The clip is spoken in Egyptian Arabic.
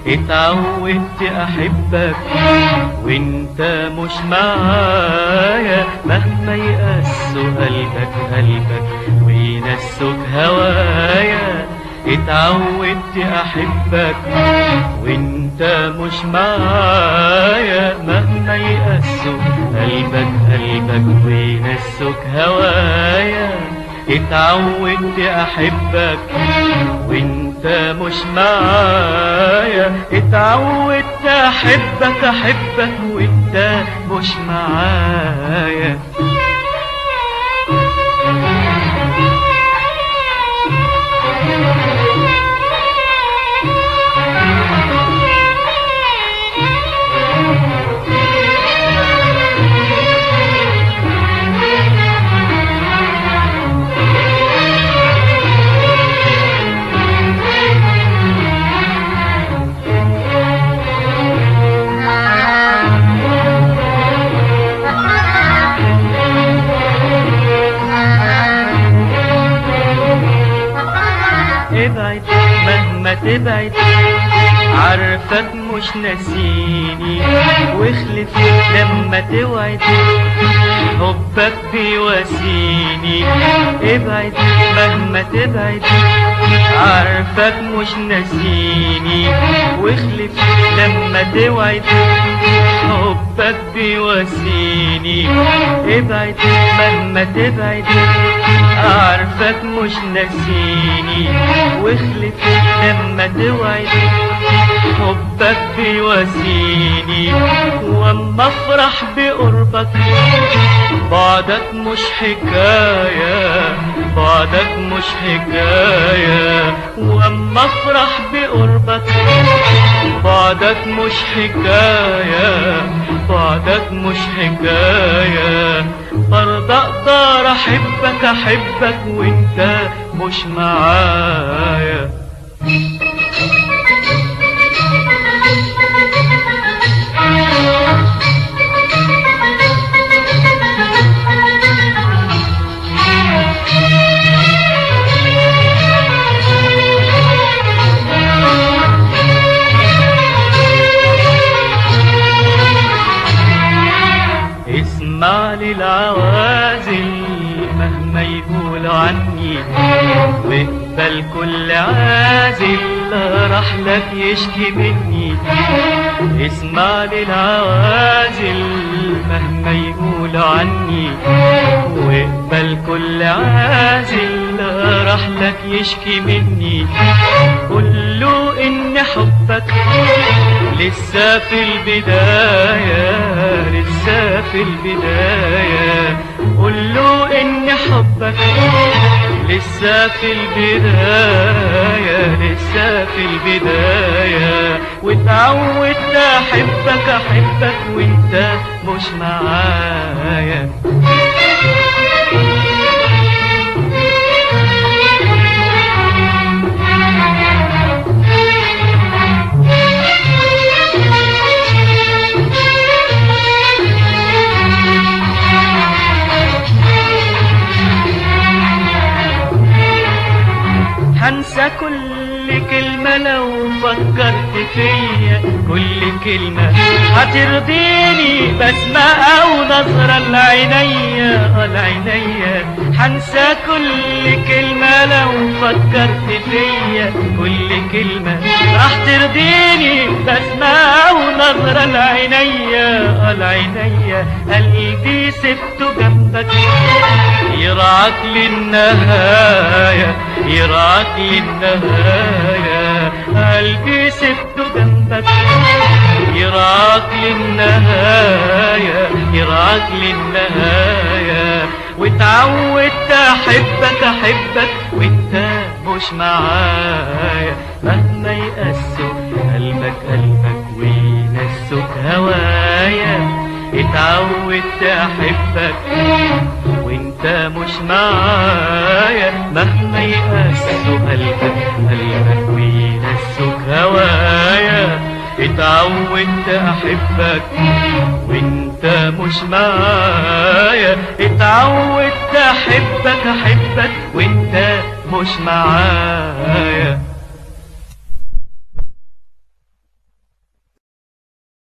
اتعودت احبك وانت مش معايا مهما يقسوا قلبك قلبك وينسوك هوايا اتعودت احبك وانت مش معايا مهما يقسوا قلبك قلبك وينسوك هوايا اتعودت احبك وانت مش معايا اتعودت احبك احبك وانت مش معايا ابعد مهما تبعد عارفك مش ناسيني واخلف لما توعد حبك بيواسيني ابعد مهما تبعد عارفك مش ناسيني واخلف لما توعد حبك بيواسيني ابعد مهما تبعد عارفك مش ناسيني واخلف لما توعد حبك بيواسيني واما افرح بقربك بعدك مش حكاية بعدك مش حكاية واما افرح بقربك بعدك مش حكاية بعدك مش حكاية برضى اقدر احبك احبك وانت مش معايا اسمع للعوازل مهما يقولوا عني واقبل كل عازل راح لك يشكي مني اسمع للعوازل مهما يقولوا عني واقبل كل عازل راح لك يشكي مني قول له ان حبك لسه في البداية لسه في البداية قول له ان حبك لسه في البداية لسه في البداية واتعودت احبك احبك وانت مش معايا هنسى كل كلمة لو فكرت فيا كل كلمة هترضيني بسمة أو نظرة لعينيا لعينيا هنسى كل كلمة لو فكرت فيا كل كلمة راح ترضيني بسمة أو نظرة لعينيا لعينيا قلبي سبته جنبك يرعاك للنهاية يرعاك للنهاية قلبي سبته جنبك يرعاك للنهاية يرعاك للنهاية واتعودت احبك احبك وانت مش معايا مهما يقسوا قلبك قلبك وينسوك هوايا اتعودت احبك وانت مش معايا مهما يقسوا قلبك قلبك وينسوك هوايا اتعودت احبك وانت مش معايا اتعودت احبك احبك وانت مش معايا